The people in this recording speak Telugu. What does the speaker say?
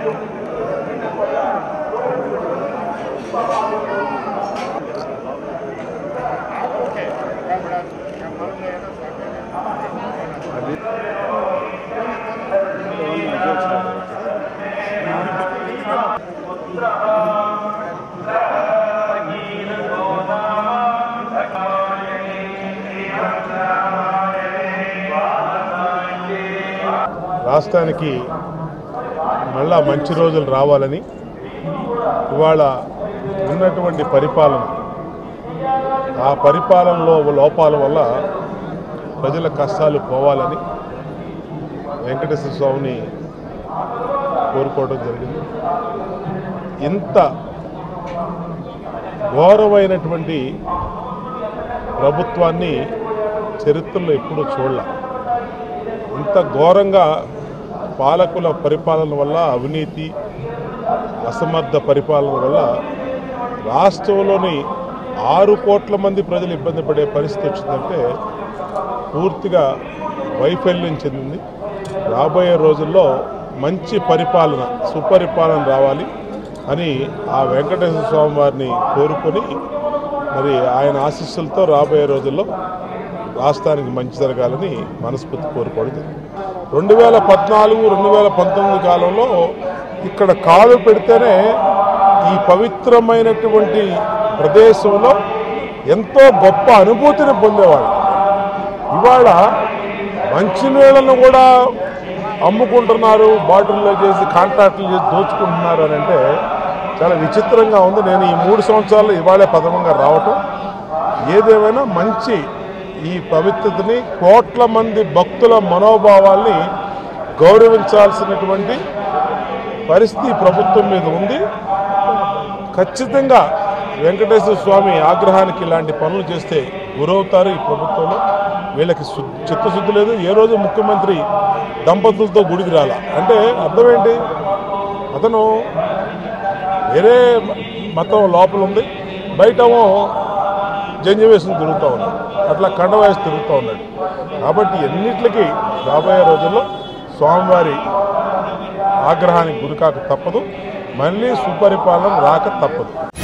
రాష్ట్రానికి మళ్ళా మంచి రోజులు రావాలని ఇవాళ ఉన్నటువంటి పరిపాలన ఆ పరిపాలనలో లోపాల వల్ల ప్రజల కష్టాలు పోవాలని వెంకటేశ్వర స్వామిని కోరుకోవడం జరిగింది ఇంత ఘోరమైనటువంటి ప్రభుత్వాన్ని చరిత్రలో ఎప్పుడూ చూడలే ఇంత ఘోరంగా పాలకుల పరిపాలన వల్ల అవినీతి అసమర్థ పరిపాలన వల్ల రాష్ట్రంలోని ఆరు కోట్ల మంది ప్రజలు ఇబ్బంది పడే పరిస్థితి వచ్చిందంటే పూర్తిగా వైఫల్యం చెందింది రాబోయే రోజుల్లో మంచి పరిపాలన సుపరిపాలన రావాలి అని ఆ వెంకటేశ్వర స్వామి వారిని కోరుకొని మరి ఆయన ఆశీస్సులతో రాబోయే రోజుల్లో రాష్ట్రానికి మంచి జరగాలని మనస్ఫూర్తి కోరుకోవడం జరిగింది రెండు వేల పద్నాలుగు రెండు వేల పంతొమ్మిది కాలంలో ఇక్కడ కాలు పెడితేనే ఈ పవిత్రమైనటువంటి ప్రదేశంలో ఎంతో గొప్ప అనుభూతిని పొందేవాడు ఇవాళ మంచినీళ్ళను కూడా అమ్ముకుంటున్నారు బాటిల్లో చేసి కాంట్రాక్టులు చేసి దోచుకుంటున్నారు అని అంటే చాలా విచిత్రంగా ఉంది నేను ఈ మూడు సంవత్సరాలు ఇవాళే ప్రథమంగా రావటం ఏదేమైనా మంచి ఈ పవిత్రతని కోట్ల మంది భక్తుల మనోభావాల్ని గౌరవించాల్సినటువంటి పరిస్థితి ఈ ప్రభుత్వం మీద ఉంది ఖచ్చితంగా వెంకటేశ్వర స్వామి ఆగ్రహానికి ఇలాంటి పనులు చేస్తే గురవుతారు ఈ ప్రభుత్వంలో వీళ్ళకి శు- చిత్తశుద్ధి లేదు ఏ రోజు ముఖ్యమంత్రి దంపతులతో గుడికి రాల అంటే అర్థం ఏంటి అతను వేరే మతం లోపల ఉంది బయటేమో జంజ వేసుకుని తిరుగుతూ ఉన్నాడు అట్లా కండ వేసి తిరుగుతూ ఉన్నాడు కాబట్టి ఎన్నిటికి రాబోయే రోజుల్లో స్వామివారి ఆగ్రహానికి గురికాక తప్పదు మళ్ళీ సుపరిపాలన రాక తప్పదు